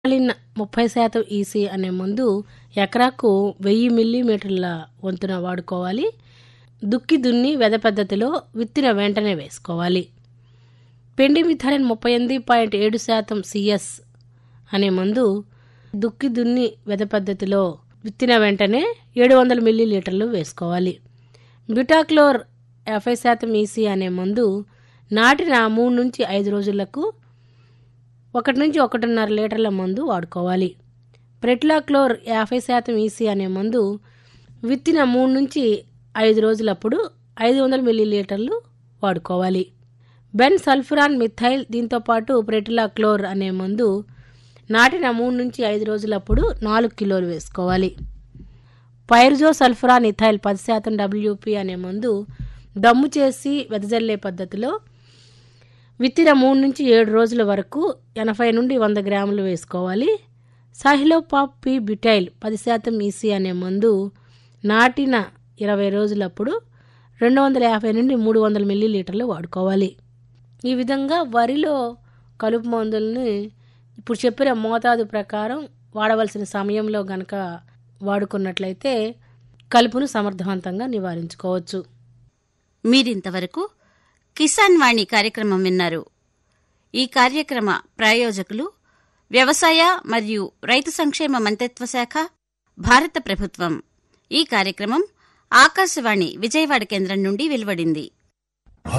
మిగిలిన ముప్పై శాతం ఈసీ అనే మందు ఎకరాకు వెయ్యి మిల్లీమీటర్ల వంతున వాడుకోవాలి దుక్కి దున్ని వెద పద్ధతిలో విత్తిన వెంటనే వేసుకోవాలి పెండి మిథాలిన్ ముప్పై ఎనిమిది పాయింట్ ఏడు శాతం సిఎస్ అనే మందు దుక్కి దున్ని వెద పద్ధతిలో విత్తిన వెంటనే ఏడు వందల మిల్లీ లీటర్లు వేసుకోవాలి బ్యూటాక్లోర్ యాభై శాతం ఈసీ అనే మందు నాటిన మూడు నుంచి ఐదు రోజులకు ఒకటి నుంచి ఒకటిన్నర లీటర్ల మందు వాడుకోవాలి ప్రెట్లాక్లోర్ యాభై శాతం ఈసీ అనే మందు విత్తిన మూడు నుంచి ఐదు రోజులప్పుడు ఐదు వందల మిల్లీ లీటర్లు వాడుకోవాలి బెన్ సల్ఫురాన్ మిథైల్ దీంతోపాటు ప్రెటిలాక్లోర్ అనే మందు నాటిన మూడు నుంచి ఐదు రోజులప్పుడు నాలుగు కిలోలు వేసుకోవాలి పైర్జో సల్ఫురాన్ ఇథైల్ పది శాతం డబ్ల్యూపీ అనే మందు దమ్ము చేసి వెదజల్లే పద్ధతిలో విత్తిన మూడు నుంచి ఏడు రోజుల వరకు ఎనభై నుండి వంద గ్రాములు వేసుకోవాలి సాహిలోపాప్ పి బ్యూటైల్ పది శాతం ఈసీ అనే మందు నాటిన ఇరవై రోజులప్పుడు రెండు వందల యాభై నుండి మూడు వందల మిల్లీ లీటర్లు వాడుకోవాలి ఈ విధంగా వరిలో కలుపు మందుల్ని ఇప్పుడు చెప్పిన మోతాదు ప్రకారం వాడవలసిన సమయంలో గనక వాడుకున్నట్లయితే కలుపును సమర్థవంతంగా నివారించుకోవచ్చు మీరింతవరకు కిసాన్ వాణి కార్యక్రమం విన్నారు ఈ కార్యక్రమ ప్రాయోజకులు వ్యవసాయ మరియు రైతు సంక్షేమ మంత్రిత్వ శాఖ భారత ప్రభుత్వం ఈ కార్యక్రమం ఆకాశవాణి విజయవాడ కేంద్రం నుండి వెలువడింది